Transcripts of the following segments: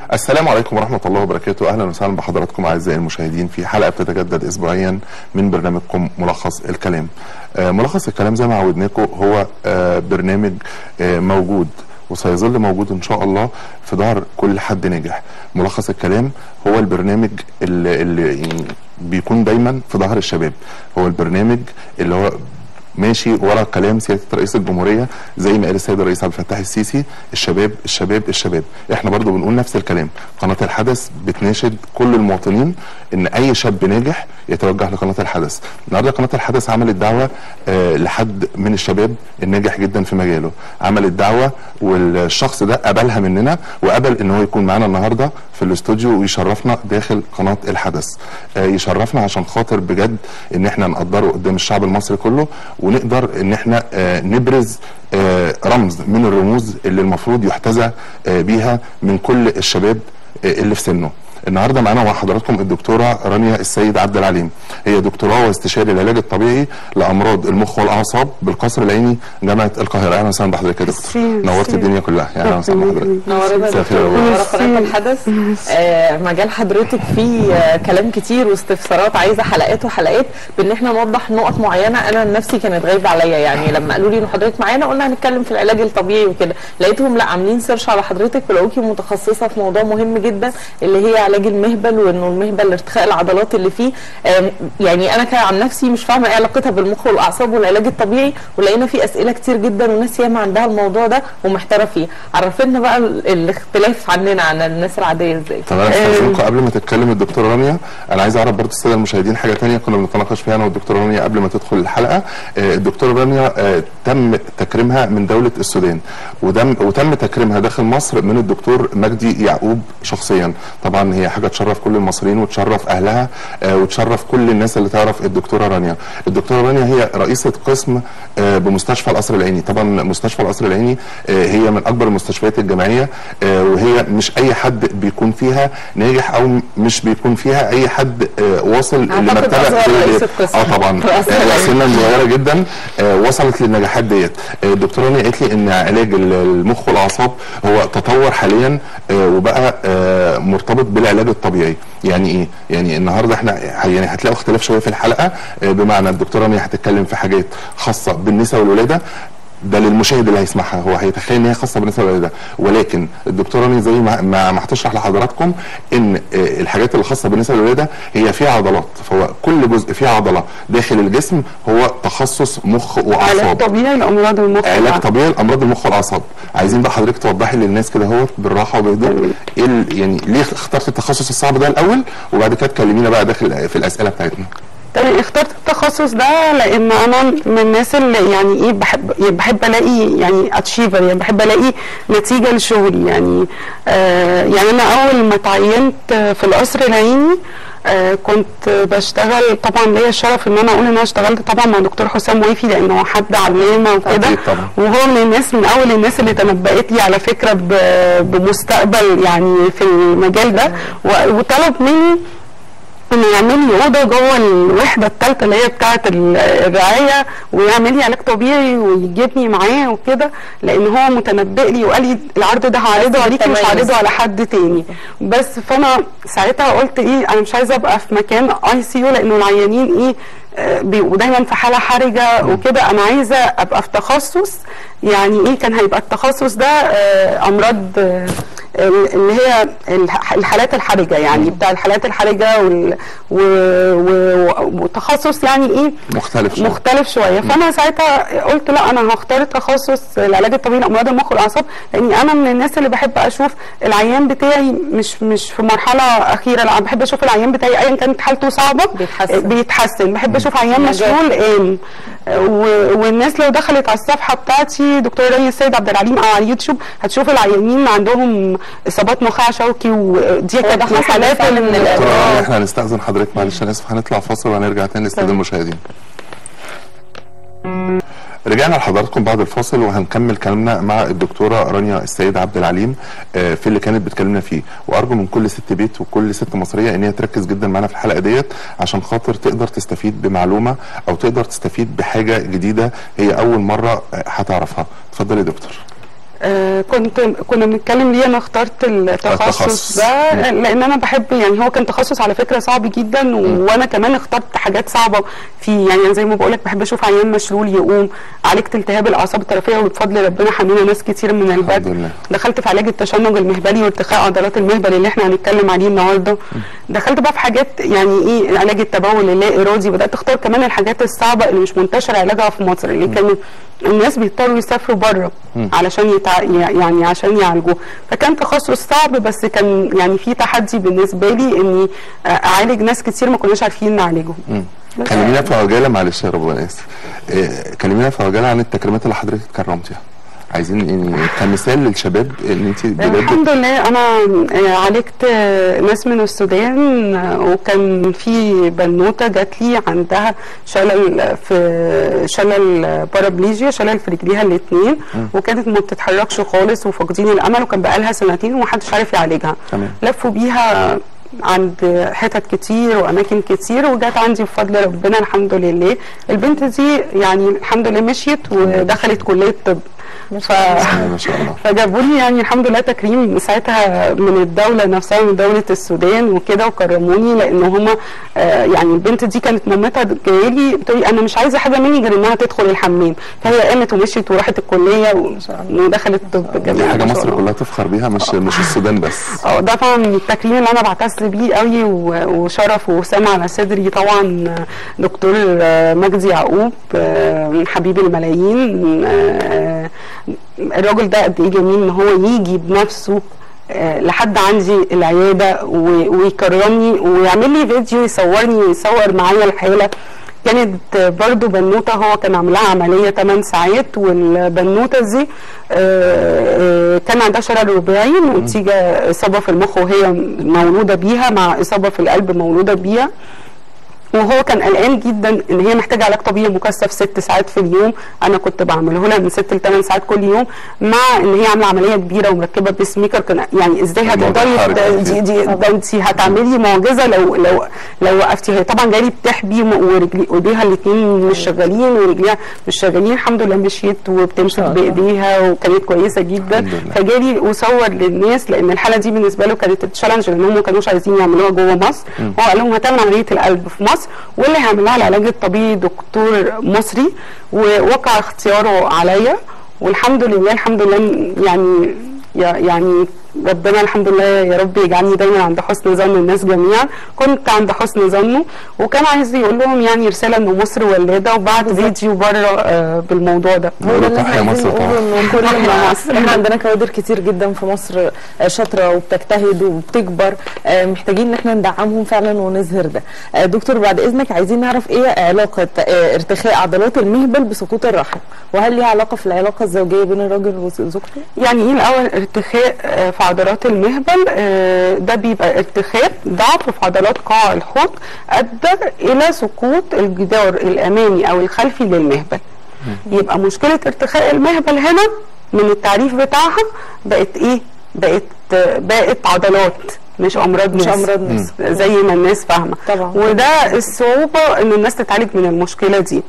السلام عليكم ورحمة الله وبركاته أهلا وسهلا بحضراتكم أعزائي المشاهدين في حلقة بتتجدد أسبوعيا من برنامجكم ملخص الكلام آه، ملخص الكلام زي ما عودناكم هو آه، برنامج آه، موجود وسيظل موجود ان شاء الله في ظهر كل حد ناجح ملخص الكلام هو البرنامج اللي, اللي يعني بيكون دايما في ظهر الشباب هو البرنامج اللي هو ماشي ورا كلام سياده رئيس الجمهوريه زي ما قال السيد الرئيس عبد الفتاح السيسي الشباب الشباب الشباب احنا برضو بنقول نفس الكلام قناه الحدث بتناشد كل المواطنين ان اي شاب ناجح يتوجه لقناه الحدث النهارده قناه الحدث عملت دعوه آه لحد من الشباب الناجح جدا في مجاله عملت دعوه والشخص ده قبلها مننا وقبل ان هو يكون معانا النهارده في الاستوديو ويشرفنا داخل قناه الحدث آه يشرفنا عشان خاطر بجد ان احنا نقدره قدام الشعب المصري كله ونقدر ان احنا آه نبرز آه رمز من الرموز اللي المفروض يحتذى آه بيها من كل الشباب آه اللي في سنه النهارده معانا مع حضراتكم الدكتوره رانيا السيد عبد العليم هي دكتوراه واستشاري العلاج الطبيعي لامراض المخ والاعصاب بالقصر العيني جامعه القاهره اهلا وسهلا بحضرتك يا دكتور ميرسي، نورت ميرسي. الدنيا كلها يعني اهلا وسهلا بحضرتك نورنا مساء الخير دكتور يا منورة ميرسي. قناة الحدث آه مجال حضرتك فيه آه كلام كتير واستفسارات عايزة حلقات وحلقات بان احنا نوضح نقط معينة انا نفسي كانت غايبة عليا يعني لما قالوا لي ان حضرتك معانا قلنا هنتكلم في العلاج الطبيعي وكده لقيتهم لا عاملين سيرش على حضرتك ولقوكي متخصصة في موضوع مهم جدا اللي هي علاج المهبل وانه المهبل ارتخاء العضلات اللي فيه آم، يعني انا كان عن نفسي مش فاهمة ايه علاقتها بالمخ والاعصاب والعلاج الطبيعي ولقينا في اسئلة كتير جدا وناس ياما عندها الموضوع ده ومحتارة فيه عرفنا بقى ال- الاختلاف عننا عن الناس العادية ازاي طب انا استاذنكم قبل ما تتكلم الدكتوره رانيا انا عايز اعرف برضه الساده المشاهدين حاجه تانية كنا بنتناقش فيها انا والدكتوره رانيا قبل ما تدخل الحلقه آه، الدكتوره رانيا آه، تم تكريمها من دوله السودان ودم وتم تكريمها داخل مصر من الدكتور مجدي يعقوب شخصيا طبعا هي حاجه تشرف كل المصريين وتشرف اهلها آه، وتشرف كل الناس اللي تعرف الدكتوره رانيا الدكتوره رانيا هي رئيسه قسم آه، بمستشفى القصر العيني طبعا مستشفى القصر العيني آه، هي من اكبر المستشفيات الجامعيه آه، وهي مش اي حد بيكون فيها ناجح او مش بيكون فيها اي حد آه، واصل أعتقد لمرتبه أصغر زي رئيسة ديت. قسم. اه طبعا القصر آه، العيني. سنا صغيره جدا آه، وصلت للنجاحات ديت آه، الدكتوره رانيا قالت لي ان علاج ال- المخ والاعصاب هو تطور حاليا آه، وبقى آه، مرتبط بالعلاج الطبيعي يعني ايه يعني النهارده احنا يعني هتلاقوا اختلاف شويه في الحلقه آه، بمعنى الدكتوره رانيا هتتكلم في حاجات خاصه بالنساء والولاده ده للمشاهد اللي هيسمعها هو هيتخيل ان هي خاصه بالنسبه للولاده ولكن الدكتوره رانيا زي ما ما ما هتشرح لحضراتكم ان آه، الحاجات اللي خاصه بالنسبه للولاده هي فيها عضلات فهو كل جزء فيه عضله داخل الجسم هو تخصص مخ علاج واعصاب طبيعي لامراض المخ علاج طبيعي لامراض المخ والاعصاب عايزين بقى حضرتك توضحي للناس كده اهوت بالراحه وبهدوء ايه ال- يعني ليه اخترت التخصص الصعب ده الاول وبعد كده تكلمينا بقى داخل في الاسئله بتاعتنا تمام اخترت التخصص ده لان انا من الناس اللي يعني ايه بحب يعني بحب الاقي يعني اتشيفر يعني بحب الاقي نتيجه لشغلي يعني آه يعني انا اول ما تعينت في القصر العيني آه كنت بشتغل طبعا ليا الشرف ان انا اقول ان انا اشتغلت طبعا مع دكتور حسام ويفي لانه هو حد علامه وكده أكيد طبعا. وهو من الناس من اول الناس اللي تنبأت لي على فكره ب- بمستقبل يعني في المجال ده و- وطلب مني انه يعمل لي اوضه جوه الوحده الثالثه اللي هي بتاعه ال- الرعايه ويعمل لي علاج طبيعي ويجيبني معاه وكده لان هو متنبئ لي وقال لي العرض ده هعرضه عليكي مش تميز. هعرضه على حد تاني بس فانا ساعتها قلت ايه انا مش عايزه ابقى في مكان اي سي يو لانه العيانين ايه آه، بيبقوا دايما في حاله حرجه وكده انا عايزه ابقى في تخصص يعني ايه كان هيبقى التخصص ده آه، امراض آه، اللي هي الح- الحالات الحرجه يعني بتاع الحالات الحرجه وال- و- و- وتخصص يعني ايه مختلف شوية. مختلف شويه فانا ساعتها قلت لا انا هختار تخصص العلاج الطبيعي لامراض المخ والاعصاب لاني انا من الناس اللي بحب اشوف العيان بتاعي مش مش في مرحله اخيره لا بحب اشوف العيان بتاعي ايا كانت حالته صعبه بيتحسن. بيتحسن بحب اشوف عيان نجاح. مشلول قام و- والناس لو دخلت على الصفحه بتاعتي دكتور رانيا السيد عبد العليم او على اليوتيوب هتشوف العيانين عندهم اصابات نخاع شوكي ودي هو ده كانت حصل من حالات بالفعل من ال- الأدوية. دكتوره آه. رانيا احنا هنستاذن حضرتك معلش انا اسف هنطلع فاصل وهنرجع تاني لاستاذ تمام. المشاهدين رجعنا لحضراتكم بعد الفاصل وهنكمل كلامنا مع الدكتوره رانيا السيد عبد العليم آه، في اللي كانت بتكلمنا فيه وارجو من كل ست بيت وكل ست مصريه ان هي تركز جدا معانا في الحلقه ديت عشان خاطر تقدر تستفيد بمعلومه او تقدر تستفيد بحاجه جديده هي اول مره آه، هتعرفها اتفضل يا دكتور آه كنت كنا بنتكلم ليه انا اخترت التخصص التخصص. ده لان انا بحب يعني هو كان تخصص على فكره صعب جدا و- وانا كمان اخترت حاجات صعبه فيه يعني أنا زي ما بقول لك بحب اشوف عيان مشلول يقوم عالجت التهاب الاعصاب الطرفيه وبفضل ربنا حمينا ناس كتير من البدء لله. دخلت في علاج التشنج المهبلي وارتخاء عضلات المهبل اللي احنا هنتكلم عليه النهارده دخلت بقى في حاجات يعني ايه علاج التبول اللا ارادي بدات اختار كمان الحاجات الصعبه اللي مش منتشر علاجها في مصر اللي كانت الناس بيضطروا يسافروا بره علشان يتع... يعني عشان يعالجوه فكان تخصص صعب بس كان يعني في تحدي بالنسبه لي اني اعالج ناس كتير ما كناش عارفين نعالجهم بس- كلمينا في عجاله معلش يا رب انا اسف آه، كلمينا في عجاله عن التكريمات اللي حضرتك كرمتيها عايزين يعني كمثال للشباب ان انت بجد الحمد لله انا آه، عالجت آه، ناس من السودان آه، وكان في بنوته جات لي عندها شلل في شلل بارابليجيا شلل في رجليها الاثنين وكانت ما بتتحركش خالص وفاقدين الامل وكان بقالها سنتين ومحدش عارف يعالجها تمام. لفوا بيها عند حتت كتير واماكن كتير وجات عندي بفضل ربنا الحمد لله البنت دي يعني الحمد لله مشيت ودخلت كليه طب ف... ما شاء الله فجابوا لي يعني الحمد لله تكريم ساعتها من الدوله نفسها من دوله السودان وكده وكرموني لان هم آه يعني البنت دي كانت مامتها جايه لي بتقول لي انا مش عايزه حاجه مني غير انها تدخل الحمام فهي قامت ومشيت وراحت الكليه و- ودخلت طب دي جميل حاجه ما شاء مصر الله. كلها تفخر بيها مش مش السودان بس اه ده طبعا التكريم اللي انا بعتز بيه قوي و- وشرف وسام على صدري طبعا دكتور آه، مجدي يعقوب آه، حبيب الملايين آه، الراجل ده قد ايه جميل ان هو يجي بنفسه آه، لحد عندي العياده و- ويكرمني ويعمل لي فيديو يصورني ويصور معايا الحاله كانت برضو بنوته هو كان عاملها عمليه 8 ساعات والبنوته دي آه، آه، كان عندها شلل رباعي نتيجه اصابه في المخ وهي مولوده بيها مع اصابه في القلب مولوده بيها وهو كان قلقان جدا ان هي محتاجه علاج طبيعي مكثف ست ساعات في اليوم انا كنت بعمله لها من ست لثمان ساعات كل يوم مع ان هي عامله عمليه كبيره ومركبه بيس ميكر كان يعني ازاي الموضوع هتقدري حرج ت- دي دي ده انت هتعملي معجزه لو لو لو وقفتي هي طبعا جالي بتحبي م- ورجلي ايديها الاثنين مش شغالين ورجليها مش شغالين الحمد لله مشيت وبتمسك شاء الله. بايديها وكانت كويسه جدا الحمد لله. فجالي وصور للناس لان الحاله دي بالنسبه له كانت تشالنج لان هم ما كانوش عايزين يعملوها جوه مصر هو قال لهم هتعمل عمليه القلب في مصر واللي هيعمل لها العلاج الطبيعي دكتور مصري ووقع اختياره عليا والحمد لله الحمد لله يعني يا- يعني ربنا الحمد لله يا رب يجعلني دايما عند حسن ظن الناس جميعا كنت عند حسن ظنه وكان عايز يقول لهم يعني رساله ان مصر ولاده وبعت فيديو بره آه بالموضوع ده هو ده اللي تحيا احنا عايزين مصر طبعا. نقوله ان كل تحيا ما مصر. احنا عندنا كوادر كتير جدا في مصر آه، شاطره وبتجتهد وبتكبر آه، محتاجين ان احنا ندعمهم فعلا ونظهر ده آه، دكتور بعد اذنك عايزين نعرف ايه علاقه آه، ارتخاء عضلات المهبل بسقوط الرحم وهل ليها علاقه في العلاقه الزوجيه بين الراجل وزوجته يعني ايه الاول ارتخاء آه، في عضلات المهبل آه، ده بيبقى ارتخاء ضعف في عضلات قاع الحوض ادى الى سقوط الجدار الامامي او الخلفي للمهبل يبقى مشكله ارتخاء المهبل هنا من التعريف بتاعها بقت ايه بقت آه، بقت عضلات مش امراض مش ناس. امراض ناس زي ما الناس فاهمه طبعا. وده الصعوبه ان الناس تتعالج من المشكله دي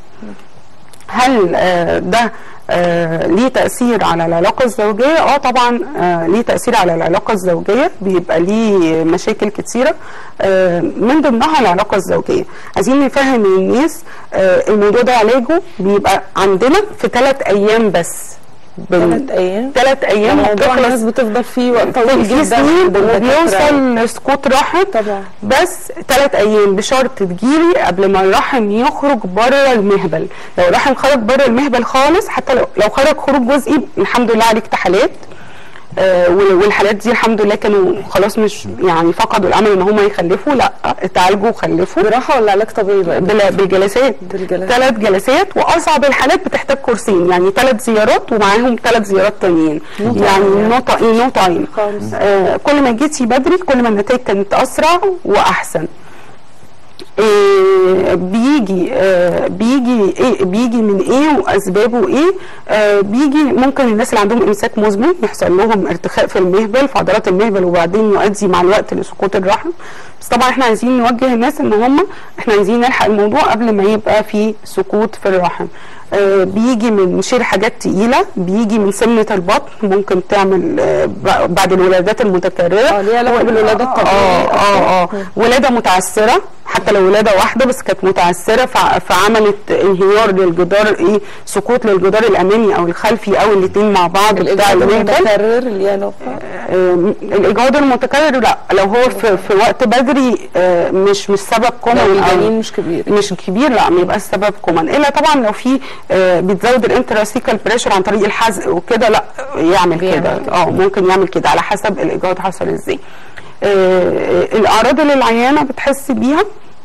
هل آه، ده آه، ليه تأثير على العلاقة الزوجية؟ اه طبعا آه، ليه تأثير على العلاقة الزوجية بيبقى ليه مشاكل كتيرة آه، من ضمنها العلاقة الزوجية. عايزين نفهم الناس آه، الموضوع ده علاجه بيبقى عندنا في ثلاث أيام بس. ثلاث ايام ثلاث أيام موضوع بتخلص الناس بتفضل فيه وقت طويل في جدا سنين عند الدكاترة. وبيوصل لسقوط رحم طبعا بس ثلاث ايام بشرط تجيلي قبل ما الرحم يخرج بره المهبل لو الرحم خرج بره المهبل خالص حتى لو لو خرج خروج جزئي الحمد لله عليك حالات آه وال- والحالات دي الحمد لله كانوا خلاص مش يعني فقدوا الامل ان هم يخلفوا لا اتعالجوا وخلفوا جراحه ولا علاج طبيعي بقى بال- بالجلسات بالجلسات. ثلاث جلسات واصعب الحالات بتحتاج كورسين يعني ثلاث زيارات ومعاهم ثلاث زيارات تانيين يعني نو تايم نو تايم خالص آه كل ما جيتي بدري كل ما النتائج كانت اسرع واحسن إيه بيجي آه بيجي إيه بيجي من ايه واسبابه ايه آه بيجي ممكن الناس اللي عندهم امساك مزمن يحصل لهم ارتخاء في المهبل في عضلات المهبل وبعدين يؤدي مع الوقت لسقوط الرحم بس طبعا احنا عايزين نوجه الناس ان هم احنا عايزين نلحق الموضوع قبل ما يبقى في سقوط في الرحم آه بيجي من شيل حاجات تقيله بيجي من سمنه البطن ممكن تعمل آه ب- بعد الولادات المتكرره اه ليها علاقه بالولاده الطبيعيه اه اه اه ولاده متعسره حتى لو ولاده واحده بس كانت متعسره فع- فعملت انهيار للجدار ايه سقوط للجدار الامامي او الخلفي او الاثنين مع بعض بتاع الاجهاض المهبل المتكرر اللي هي علاقه آم، الاجهاض المتكرر لا لو هو في, في وقت بدري آه، مش مش سبب لو كومن الجنين مش كبير مش كبير لا ما يبقاش سبب كومن الا طبعا لو في آه، بتزود الانتراسيكال بريشر عن طريق الحزق وكده لا يعمل بيعمل كده كده. اه ممكن يعمل كده على حسب الاجهاض حصل ازاي آه، الاعراض اللي العيانه بتحس بيها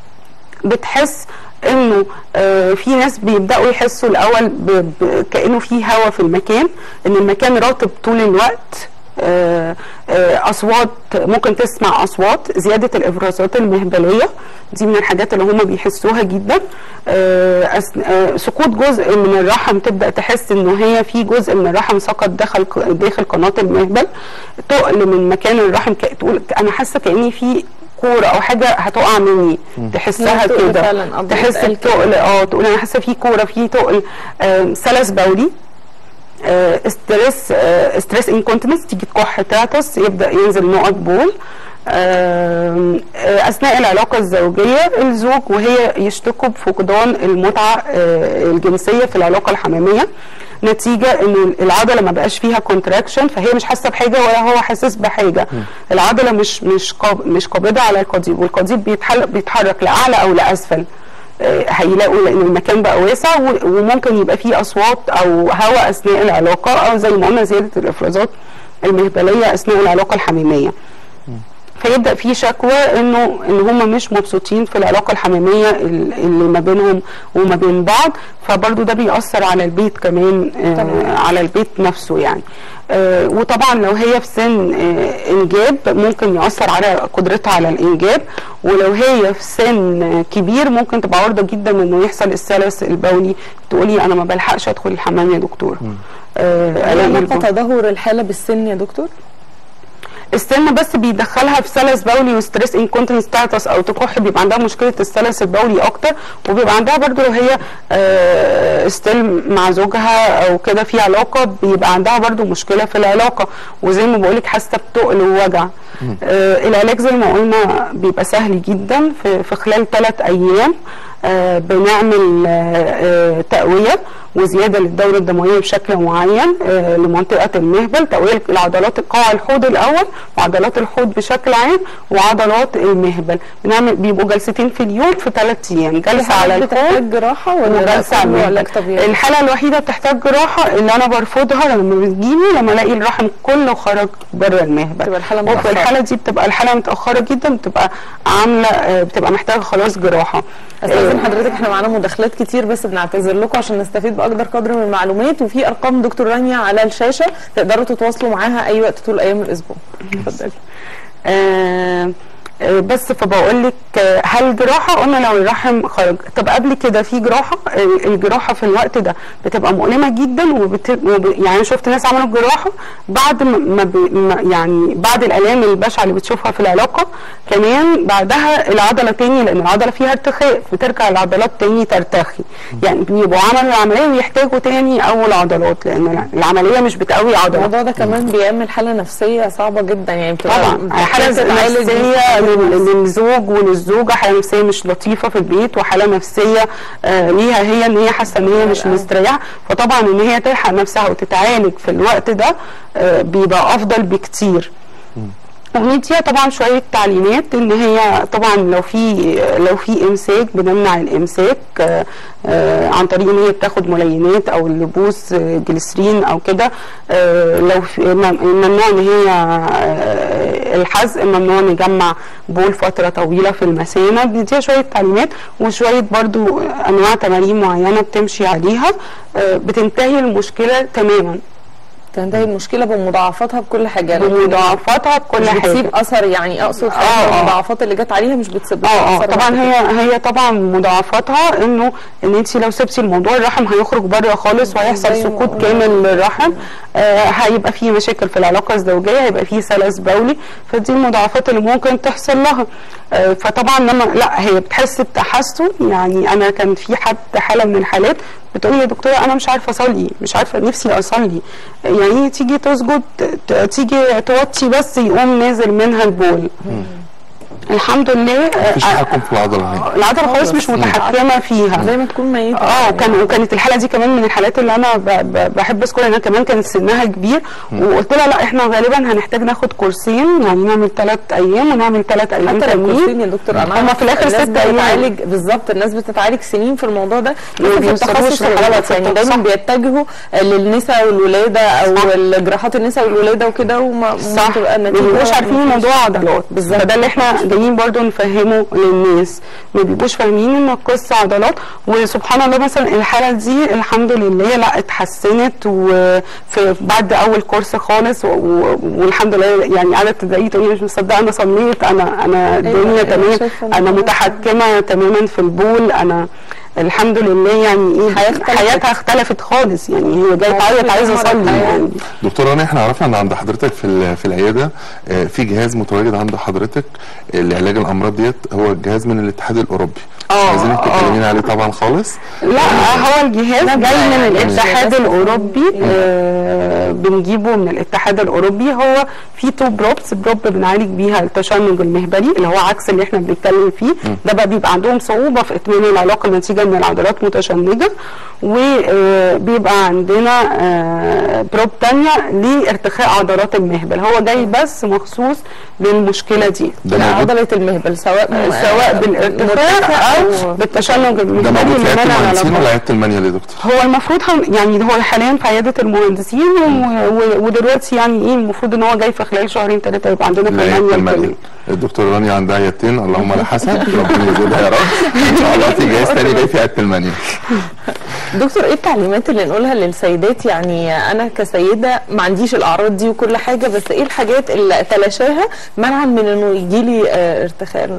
بتحس انه آه في ناس بيبداوا يحسوا الاول ب- ب- كانه في هواء في المكان ان المكان رطب طول الوقت آه، آه، اصوات ممكن تسمع اصوات زياده الافرازات المهبليه دي من الحاجات اللي هم بيحسوها جدا آه، أس- آه، سقوط جزء من الرحم تبدا تحس انه هي في جزء من الرحم سقط داخل ق- داخل قناه المهبل تقل من مكان الرحم ك- تقول انا حاسه كاني في كوره او حاجه هتقع مني تحسها هي بتقل كده فعلاً، آه، تحس بتتقال كده. بتقل اه تقول انا حاسه في كوره في تقل آم، سلس بولي آه، ستريس آه، ستريس انكونتنس تيجي تكح تعطس يبدا ينزل نقط بول آم، آه، اثناء العلاقه الزوجيه الزوج وهي يشتكوا بفقدان المتعه آه، الجنسيه في العلاقه الحميميه نتيجه انه العضله ما بقاش فيها كونتراكشن فهي مش حاسه بحاجه ولا هو حاسس بحاجه العضله مش مش قاب مش قابضه على القضيب والقضيب بيتحل- بيتحرك لاعلى او لاسفل آه، هيلاقوا لان المكان بقى واسع و- وممكن يبقى فيه اصوات او هواء اثناء العلاقه او زي ما قلنا زياده الافرازات المهبليه اثناء العلاقه الحميميه فيبدا في شكوى انه ان هم مش مبسوطين في العلاقه الحميميه ال- اللي ما بينهم وما بين بعض فبرضو ده بيأثر على البيت كمان آه على البيت نفسه يعني آه وطبعا لو هي في سن آه انجاب ممكن يأثر على قدرتها على الانجاب ولو هي في سن آه، كبير ممكن تبقى عرضه جدا انه يحصل السلس البولي تقولي انا ما بلحقش ادخل الحمام يا دكتور آه هل ألاقي علاقه الب- تدهور الحاله بالسن يا دكتور؟ السن بس بيدخلها في سلس بولي وستريس انكونتنس ستاتس او تكح بيبقى عندها مشكله السلس البولي اكتر وبيبقى عندها برضو لو هي آه ستيل مع زوجها او كده في علاقه بيبقى عندها برضو مشكله في العلاقه وزي ما بقولك حاسه بتقل ووجع آه العلاج زي ما قلنا بيبقى سهل جدا في, في خلال ثلاث ايام آه بنعمل آه آه تقويه وزياده للدوره الدمويه بشكل معين آه لمنطقه المهبل تقويه لعضلات القاع الحوض الاول وعضلات الحوض بشكل عام وعضلات المهبل بنعمل بيبقوا جلستين في اليوم في ثلاث ايام جلسه على الحوض بتحتاج جراحه ولا وجلسه على كله علاج المهبل طبيعي؟ الحاله الوحيده بتحتاج جراحه اللي انا برفضها لما بتجيلي لما الاقي الرحم كله خرج بره المهبل بتبقى الحالة وفي متأخرة. الحاله دي بتبقى الحاله متاخره جدا بتبقى عامله آه، بتبقى محتاجه خلاص جراحه استاذن آه، حضرتك احنا معانا مداخلات كتير بس بنعتذر لكم عشان نستفيد باقدر قدر من المعلومات وفي ارقام دكتور رانيا على الشاشه تقدروا تتواصلوا معاها اي وقت طول ايام الاسبوع اتفضلي آه، آه، بس فبقول لك آه، هل جراحه قلنا لو الرحم خرج طب قبل كده في جراحه آه، الجراحه في الوقت ده بتبقى مؤلمه جدا وبت... وب... يعني شفت ناس عملوا الجراحه بعد ما ما ب... ما يعني بعد الالام البشعه اللي بتشوفها في العلاقه كمان بعدها العضله تاني لان العضله فيها ارتخاء بترجع العضلات تاني ترتخي يعني بيبقوا عملوا العمليه ويحتاجوا تاني اول عضلات لان العمليه مش بتقوي عضله الموضوع ده كمان بيعمل حاله نفسيه صعبه جدا يعني بتبقى طبعا حاله بتعالج نفسيه لل- للزوج وللزوجه حاله نفسيه مش لطيفه في البيت وحاله نفسيه آه ليها هي ان هي حاسه ان هي مش آه. مستريحه فطبعا ان هي تلحق نفسها وتتعالج في الوقت ده آه بيبقى افضل بكتير وبنديها طبعا شويه تعليمات ان هي طبعا لو في لو في امساك بنمنع الامساك آه، آه، عن طريق ان هي بتاخد ملينات او اللبوس آه، جليسرين او كده آه، لو في مم- ممنوع ان هي آه، الحزق ممنوع نجمع بول فتره طويله في المثانه بنديها شويه تعليمات وشويه برضو انواع تمارين معينه بتمشي عليها آه، بتنتهي المشكله تماما تنتهي المشكله بمضاعفاتها بكل حاجه لأن بمضاعفاتها بكل مش حاجه بتسيب اثر يعني اقصد آه، آه. المضاعفات اللي جت عليها مش بتسيب اه لها اه أثر طبعا بعد هي هي طبعا مضاعفاتها انه ان انت لو سبتي الموضوع الرحم هيخرج بره خالص وهيحصل زي ما سقوط قلنا. كامل للرحم آه هيبقى في مشاكل في العلاقه الزوجيه هيبقى في سلس بولي فدي المضاعفات اللي ممكن تحصل لها آه فطبعا لما لا هي بتحس بتحسن يعني انا كان في حد حاله من الحالات بتقول لي يا دكتوره انا مش عارفه اصلي مش عارفه نفسي اصلي يعني تيجي تسجد ت- تيجي توطي بس يقوم نازل منها البول الحمد لله آه، مفيش تحكم في العضله هنا العضله خالص مش متحكمه فيها زي ما تكون ميته اه وكان وكانت الحاله دي كمان من الحالات اللي انا ب ب بحب اذكرها انها كمان كانت سنها كبير وقلت لها لا احنا غالبا هنحتاج ناخد كورسين يعني نعمل ثلاث ايام ونعمل ثلاث ايام حتى لو كورسين تانيين يا دكتور انا هما في الآخر الناس ست أيام. بتتعالج بالظبط الناس بتتعالج سنين في الموضوع ده ما لكن في بيوصلوش التخصص لحاجة الغلط يعني صح. دايما بيتجهوا للنساء والولاده او صح. الجراحات النساء والولاده وكده وما صح بتبقى ما النتيجة بيبقوش عارفين مفيش. موضوع عضلات بالظبط. فده اللي احنا جايين برضو نفهمه للناس ما بيبقوش فاهمين ان القصه عضلات وسبحان الله مثلا الحاله دي الحمد لله لا اتحسنت وفي بعد اول كورس خالص و- و- والحمد لله يعني قعدت تدعي تقول لي مش مصدقه انا صليت انا انا الدنيا أيوة، تمام شايفة انا الموضوع متحكمه تماما في البول انا الحمد لله يعني ايه حياة اختلفت. حياتها اختلفت خالص يعني هي جايه حياة تعيط عايزه اختلفت. اصلي يعني دكتور راني احنا عرفنا ان عند حضرتك في ال- في العياده آه، في جهاز متواجد عند حضرتك آه، لعلاج الامراض ديت هو الجهاز من الاتحاد الاوروبي آه، عايزينك آه. تكلمينا عليه طبعا خالص لا هو الجهاز جاي من يعني الاتحاد بس- الاوروبي آه بنجيبه من الاتحاد الاوروبي هو في تو بروبس بروب بنعالج بيها التشنج المهبلي اللي هو عكس اللي احنا بنتكلم فيه ده بقى بيبقى عندهم صعوبه في اتمام العلاقه نتيجه ان العضلات متشنجه وبيبقى عندنا آه بروب تانية لارتخاء عضلات المهبل هو جاي بس مخصوص للمشكله دي ده موجود عضله المهبل سواء م- سواء بالارتخاء او بالتشنج ده المهبلي موجود في اللي عياده منع المهندسين العلاقات. ولا عياده المانيال يا دكتور؟ هو المفروض هم يعني هو حاليا في عياده المهندسين و- و- ودلوقتي يعني ايه المفروض ان هو جاي في خلال شهرين ثلاثه يبقى عندنا في لا عياده المانيا المانيال الكلية. الدكتور راني عندها عيادتين اللهم لا حسن ربنا يزيدها يا رب ان شاء الله في جهاز تاني جاي في عياده المانيال دكتور ايه التعليمات اللي نقولها للسيدات يعني انا كسيده ما عنديش الاعراض دي وكل حاجه بس ايه الحاجات اللي اتلاشاها منعا من انه يجي لي ارتخاء ال-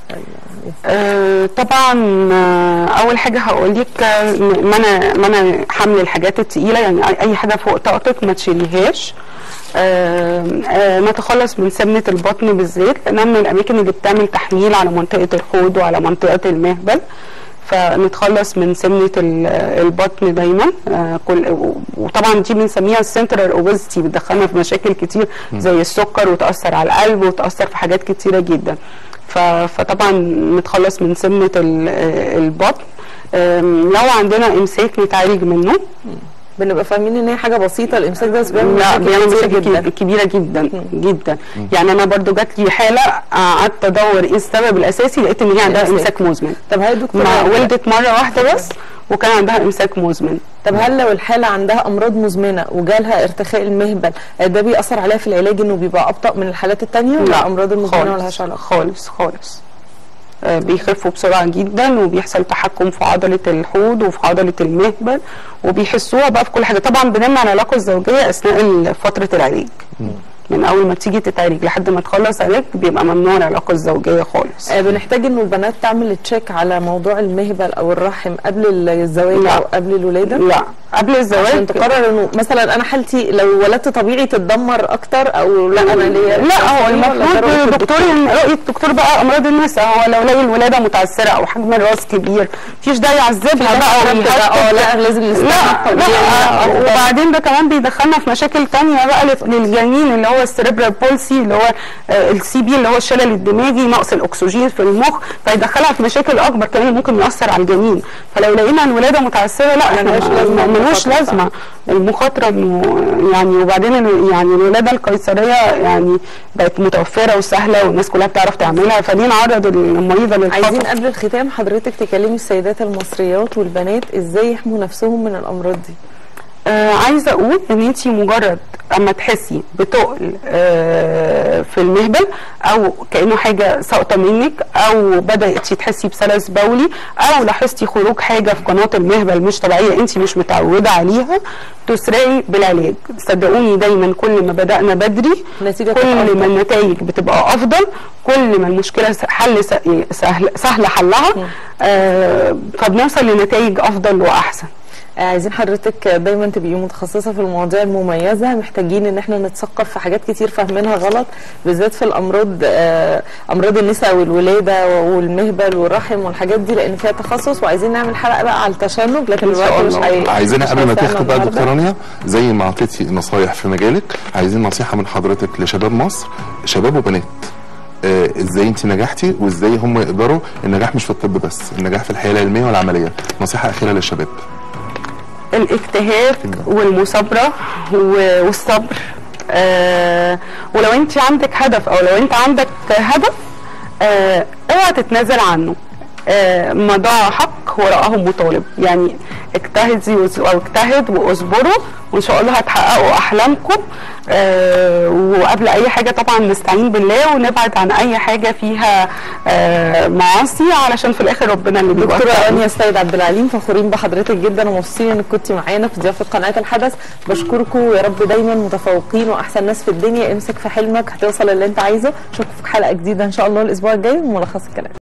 آه طبعا آه اول حاجه هقول لك آه، منع منع حمل الحاجات الثقيله يعني أي- اي حاجه فوق طاقتك ما تشيليهاش آه آه نتخلص من سمنه البطن بالذات لانها من الاماكن اللي بتعمل تحميل على منطقه الحوض وعلى منطقه المهبل فنتخلص من سمنه ال- البطن دايما آه كل وطبعا دي بنسميها السنترال اوبيزيتي بتدخلنا في مشاكل كتير زي السكر وتاثر على القلب وتاثر في حاجات كتيره جدا ف- فطبعا نتخلص من سمنه ال- البطن آم، لو عندنا امساك نتعالج منه بنبقى فاهمين ان هي حاجه بسيطه الامساك ده بس بيعمل لا مشاكل بيعمل كتير مشاكل جدا كبيره جدا جدا يعني انا برضو جات لي حاله قعدت ادور ايه السبب الاساسي لقيت ان هي عندها الإمساك. امساك مزمن طب هل دكتور ما ولدت مره واحده بس وكان عندها امساك مزمن طب هل لو الحاله عندها امراض مزمنه وجالها ارتخاء المهبل آه، ده بيأثر عليها في العلاج انه بيبقى ابطا من الحالات التانية ولا الامراض المزمنه خالص ملهاش علاقه خالص خالص آه، بيخفوا بسرعه جدا وبيحصل تحكم في عضله الحوض وفي عضله المهبل وبيحسوها بقى في كل حاجه طبعا بنمنع العلاقه الزوجيه اثناء ال- فتره العلاج من اول ما تيجي تتعالج لحد ما تخلص علاج بيبقى ممنوع العلاقه الزوجيه خالص آه، بنحتاج انه البنات تعمل تشيك على موضوع المهبل او الرحم قبل الزواج لا. او قبل الولاده لا قبل عشان الزواج تقرر انه مثلا انا حالتي لو ولدت طبيعي تتدمر اكتر او لا انا ليا لا هو ولا ده المفروض رأي الدكتور رأي الدكتور بقى امراض النساء هو لو لقي الولاده متعسره او حجم الراس كبير مفيش داعي يعذبها بقى بقى اه ويهتك. لا لازم نستنى لا الطبيعي لا وبعدين ده كمان بيدخلنا في مشاكل تانية بقى لف- للجنين اللي هو السيريبرال بولسي اللي هو السي بي اللي هو الشلل الدماغي نقص الاكسجين في المخ فيدخلها في مشاكل اكبر كمان ممكن ياثر على الجنين فلو لقينا الولاده متعسره لا احنا ملهاش ما- لازمة ملوش المخاطرة لازمه المخاطره انه يعني وبعدين ال- يعني الولاده القيصريه يعني بقت متوفره وسهله والناس كلها بتعرف تعملها فليه نعرض المريضه عايزين للخطر قبل الختام حضرتك تكلمي السيدات المصريات والبنات ازاي يحموا نفسهم من الامراض دي آه عايزه اقول ان انت مجرد اما تحسي بتقل آه في المهبل او كانه حاجه ساقطه منك او بداتي تحسي بسلس بولي او لاحظتي خروج حاجه في قناه المهبل مش طبيعيه انت مش متعوده عليها تسرعي بالعلاج صدقوني دايما كل ما بدانا بدري النتيجة كل تبقى ما أفضل. النتائج بتبقى افضل كل ما المشكله س- حل س- سهل سهل حلها آه فبنوصل لنتائج افضل واحسن آه، عايزين حضرتك دايما تبقي متخصصه في المواضيع المميزه محتاجين ان احنا نتثقف في حاجات كتير فاهمينها غلط بالذات في الامراض آه، امراض النساء والولاده والمهبل والرحم والحاجات دي لان فيها تخصص وعايزين نعمل حلقه بقى على التشنج لكن إن شاء الوقت مش الله. هي عايزينها مش قبل ما هيسعنا تاخد بقى النهاردة. دكتوره رانيا زي ما اعطيتي نصايح في مجالك عايزين نصيحه من حضرتك لشباب مصر شباب وبنات آه ازاي انت نجحتي وازاي هم يقدروا النجاح مش في الطب بس النجاح في الحياه العلميه والعمليه نصيحه اخيره للشباب الاجتهاد والمثابره و- والصبر آه ولو انت عندك هدف او لو انت عندك هدف آه اوعى تتنازل عنه آه ما ضاع حق وراءه مطالب يعني اجتهدي وز- او اجتهد واصبروا وان شاء الله هتحققوا احلامكم آه وقبل اي حاجه طبعا نستعين بالله ونبعد عن اي حاجه فيها آه معاصي علشان في الاخر ربنا اللي دكتورة بيوفقنا. رانيا السيد عبد العليم فخورين بحضرتك جدا ومبسوطين انك كنت معانا في ضيافه قناه الحدث بشكركم ويا رب دايما متفوقين واحسن ناس في الدنيا امسك في حلمك هتوصل اللي انت عايزه اشوفك في حلقه جديده ان شاء الله الاسبوع الجاي من ملخص الكلام